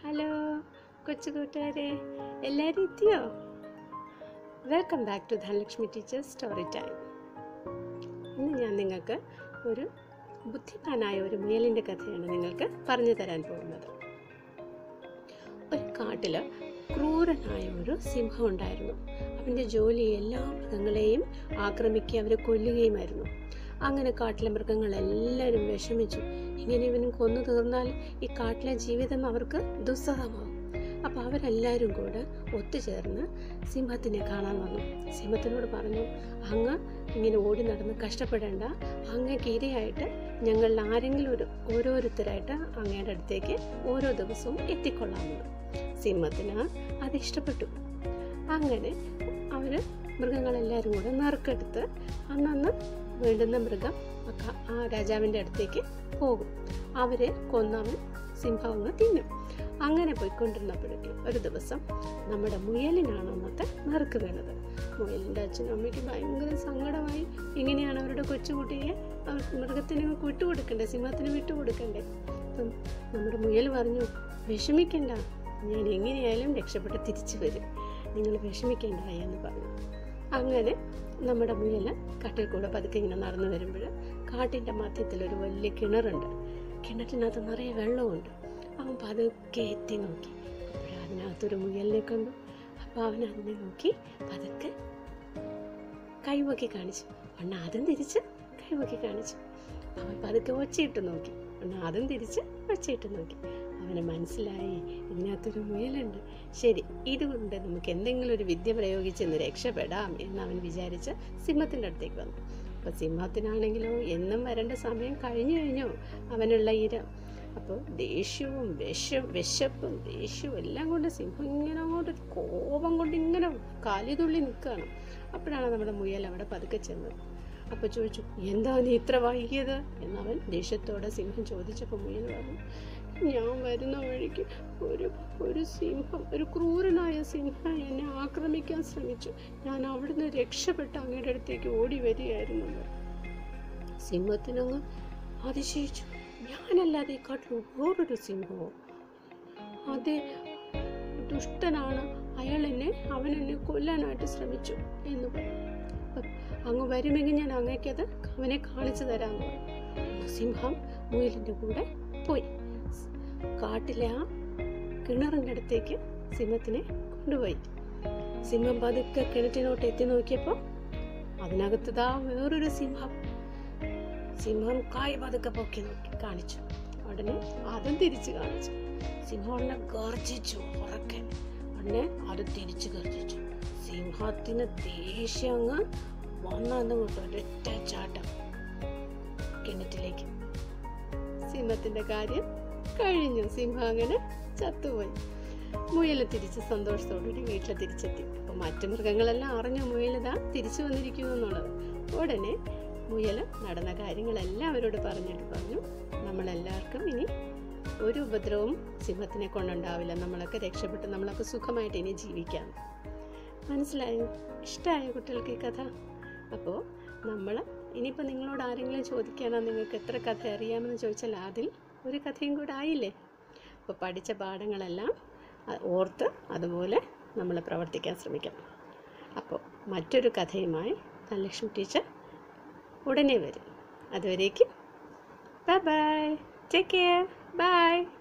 hello കൊച്ചു കൂട്ടുകാരെ എല്ലാവരും എത്തിയോ welcome back to Dhanalakshmi teacher's story time ഇന്ന് ഞാൻ നിങ്ങൾക്ക് ഒരു ബുദ്ധിമാനായ ഒരു മുയലിൻ്റെ കഥയാണ് നിങ്ങൾക്ക് പറഞ്ഞു തരാൻ പോകുന്നത് ഒരു കാട്ടിൽ ക്രൂരനായ ഒരു സിംഹം ഉണ്ടായിരുന്നു അവൻ്റെ ജോലി എല്ലാ മൃഗങ്ങളെയും ആക്രമിക്കുക അവരെ കൊല്ലുകയുമായിരുന്നു അങ്ങനെ കാട്ടിലെ മൃഗങ്ങളെല്ലാവരും വിഷമിച്ചു ഇങ്ങനെ ഇവനും കൊന്നു തീർന്നാൽ ഈ കാട്ടിലെ ജീവിതം അവർക്ക് ദുസ്സഹമാവും അപ്പോൾ അവരെല്ലാവരും കൂടെ ഒത്തുചേർന്ന് സിംഹത്തിനെ കാണാൻ വന്നു സിംഹത്തിനോട് പറഞ്ഞു അങ്ങ് ഇങ്ങനെ ഓടി നടന്ന് കഷ്ടപ്പെടേണ്ട അങ്ങക്ക് ഇരയായിട്ട് ഞങ്ങളിൽ ആരെങ്കിലും ഒരു ഓരോരുത്തരായിട്ട് അങ്ങയുടെ അടുത്തേക്ക് ഓരോ ദിവസവും എത്തിക്കൊള്ളാമെന്ന് സിംഹത്തിന് അത് ഇഷ്ടപ്പെട്ടു അങ്ങനെ അവർ മൃഗങ്ങളെല്ലാവരും കൂടെ നറുക്കെടുത്ത് അന്നന്ന് വേണ്ടുന്ന മൃഗം ആ ക- ആ രാജാവിൻ്റെ അടുത്തേക്ക് പോകും അവരെ കൊന്നവൻ സിംഹം അങ്ങ് തിന്നും അങ്ങനെ പോയിക്കൊണ്ടിരുന്നപ്പോഴേക്കും ഒരു ദിവസം നമ്മുടെ മുയലിനാണ് അന്നത്തെ നറുക്ക് വീണത് മുയലിൻ്റെ അച്ഛനും അമ്മയ്ക്ക് ഭയങ്കര സങ്കടമായി ഇങ്ങനെയാണ് അവരുടെ കൊച്ചുകുട്ടിയെ അവർ മൃഗത്തിന് വിട്ടുകൊടുക്കണ്ടേ സിംഹത്തിന് വിട്ടുകൊടുക്കണ്ടേ അപ്പം നമ്മുടെ മുയൽ പറഞ്ഞു വിഷമിക്കണ്ട ഞാൻ എങ്ങനെയായാലും രക്ഷപ്പെട്ട് തിരിച്ചു വരും നിങ്ങൾ വിഷമിക്കണ്ട എന്ന് പറഞ്ഞു അങ്ങനെ നമ്മുടെ മുയൽ കാട്ടിൽ കൂടെ പതുക്കെ ഇങ്ങനെ നടന്നു വരുമ്പോൾ കാട്ടിൻ്റെ മധ്യത്തിൽ ഒരു വലിയ കിണറുണ്ട് കിണറ്റിനകത്ത് നിറയെ വെള്ളമുണ്ട് അവൻ പതുക്കെ എത്തി നോക്കി അപ്പോൾ അതിനകത്തൊരു മുയലിനെ കണ്ടു അപ്പോൾ അവൻ അതിനെ നോക്കി പതുക്കെ കൈവക്കി കാണിച്ചു അണ്ണ അതും തിരിച്ച് കൈവക്കി കാണിച്ചു അവൻ പതുക്കെ ഒച്ചയിട്ട് നോക്കി അണ്ണ അതും തിരിച്ച് ഒച്ചയിട്ട് നോക്കി അവന് മനസ്സിലായി ഇതിനകത്തൊരു മുയലുണ്ട് ശരി ഇതുകൊണ്ട് നമുക്ക് എന്തെങ്കിലും ഒരു വിദ്യ പ്രയോഗിച്ച് ഇന്ന് രക്ഷപ്പെടാം എന്ന് അവൻ വിചാരിച്ച് സിംഹത്തിൻ്റെ അടുത്തേക്ക് വന്നു അപ്പോൾ സിംഹത്തിനാണെങ്കിലോ എന്നും വരേണ്ട സമയം കഴിഞ്ഞു കഴിഞ്ഞോ അവനുള്ള ഇര അപ്പോൾ ദേഷ്യവും വിഷ വിശപ്പും ദേഷ്യവും എല്ലാം കൊണ്ട് സിംഹം ഇങ്ങനെ അങ്ങോട്ട് കോപം കൊണ്ട് ഇങ്ങനെ കാലിതുള്ളി നിൽക്കുകയാണ് അപ്പോഴാണ് നമ്മുടെ മുയൽ അവിടെ പതുക്കെ ചെന്നത് അപ്പോൾ ചോദിച്ചു എന്താ നീ ഇത്ര വൈകിയത് എന്നവൻ ദേഷ്യത്തോടെ സിംഹം ചോദിച്ചപ്പോൾ മുയൽ പറഞ്ഞു ഞാൻ വരുന്ന വഴിക്ക് ഒരു ഒരു സിംഹം ഒരു ക്രൂരനായ സിംഹം എന്നെ ആക്രമിക്കാൻ ശ്രമിച്ചു ഞാൻ അവിടുന്ന് രക്ഷപ്പെട്ട് അങ്ങയുടെ അടുത്തേക്ക് ഓടി വരികയായിരുന്നു സിംഹത്തിനങ്ങ് അതിശയിച്ചു ഞാനല്ലാതെ ഈ കാട്ടിൽ വേറൊരു സിംഹമോ അതെ ദുഷ്ടനാണ് അയാൾ എന്നെ അവൻ എന്നെ കൊല്ലാനായിട്ട് ശ്രമിച്ചു എന്ന് പറഞ്ഞു അപ്പ- അങ്ങ് വരുമെങ്കിൽ ഞാൻ അങ്ങേക്കത് അവനെ കാണിച്ചു തരാമെന്ന് പറഞ്ഞു സിംഹം മുയലിൻ്റെ കൂടെ പോയി കാട്ടിലെ ആ കിണറിൻ്റെ അടുത്തേക്ക് സിംഹത്തിനെ കൊണ്ടുപോയി സിംഹം പതുക്കെ കിണറ്റിനോട്ട് എത്തി നോക്കിയപ്പോൾ അതിനകത്ത് ദാ വേറൊരു സിംഹം സിംഹം കായ് പതുക്കെ പൊക്കി നോക്കി കാണിച്ചു ഉടനെ അതും തിരിച്ചു കാണിച്ചു സിംഹം ഉടനെ ഗർജിച്ചു ഉറക്കെ ഉടനെ അത് തിരിച്ചു ഗർജിച്ചു സിംഹത്തിന് ദേഷ്യം അങ്ങ് വന്നു ഒരൊറ്റ ചാട്ടം കിണറ്റിലേക്ക് സിംഹത്തിന്റെ കാര്യം കഴിഞ്ഞു സിംഹം അങ്ങനെ ചത്തുപോയി മുയൽ തിരിച്ച് സന്തോഷത്തോടുകൂടി വീട്ടിൽ തിരിച്ചെത്തി അപ്പോൾ മറ്റു മൃഗങ്ങളെല്ലാം അറിഞ്ഞു മുയലിതാ തിരിച്ചു വന്നിരിക്കുന്നു എന്നുള്ളത് ഉടനെ മുയൽ നടന്ന കാര്യങ്ങളെല്ലാം അവരോട് പറഞ്ഞിട്ട് പറഞ്ഞു നമ്മളെല്ലാവർക്കും ഇനി ഒരു ഉപദ്രവവും സിംഹത്തിനെ കൊണ്ടുണ്ടാവില്ല നമ്മളൊക്കെ രക്ഷപ്പെട്ട് നമ്മളൊക്കെ സുഖമായിട്ട് ഇനി ജീവിക്കാം മനസ്സിലായോ ഇഷ്ടമായോ കുട്ടികൾക്ക് ഈ കഥ അപ്പോൾ നമ്മൾ ഇനിയിപ്പോൾ നിങ്ങളോട് ആരെങ്കിലും ചോദിക്കാനോ നിങ്ങൾക്ക് എത്ര കഥ അറിയാമെന്ന് ചോദിച്ചാൽ അതിൽ ഒരു കഥയും കൂടെ ആയില്ലേ അപ്പോൾ പഠിച്ച പാഠങ്ങളെല്ലാം അ- ഓർത്ത് അതുപോലെ നമ്മൾ പ്രവർത്തിക്കാൻ ശ്രമിക്കണം അപ്പോൾ മറ്റൊരു കഥയുമായി ധനലക്ഷ്മി ടീച്ചർ ഉടനെ വരും അതുവരേക്കും bye bye take care by